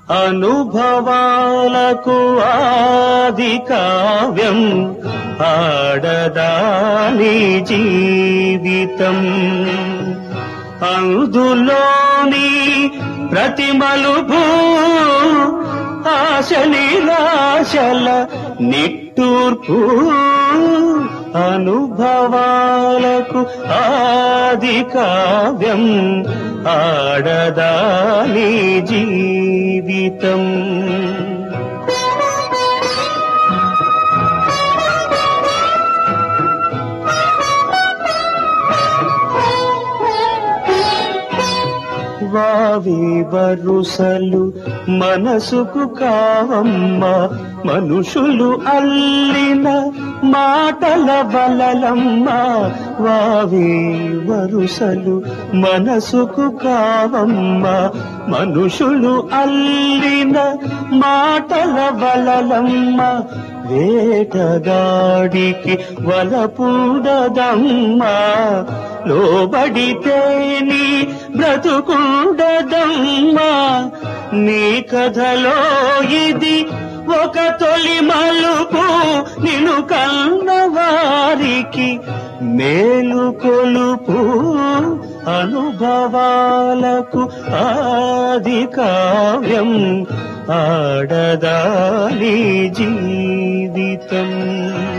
అనుభవాలకు ఆది కావ్యం ఆడదాని జీవితం అందులోని ప్రతి మలుపు ఆశ నిరాశల నిట్టూర్పు అనుభవాలకు ఆది కావ్యం ఆడదాని జీవితం వావి వరుసలు మనసుకు కావమ్మ మనుషులు అల్లిన మాటల బలలమ్మ వావి వరుసలు మనసుకు కావమ్మ మనుషులు అల్లిన మాటల బలలమ్మ వేటగాడికి వలపూడదమ్మా లోబడితే నీ బ్రతుకుండదమ్మా నీ కథలో ఇది ఒక తొలి మలుపు నిన్ను కన్న వారికి మేలు కొలుపు అనుభవాలకు ఆది కావ్యం ఆడదాని జీవితం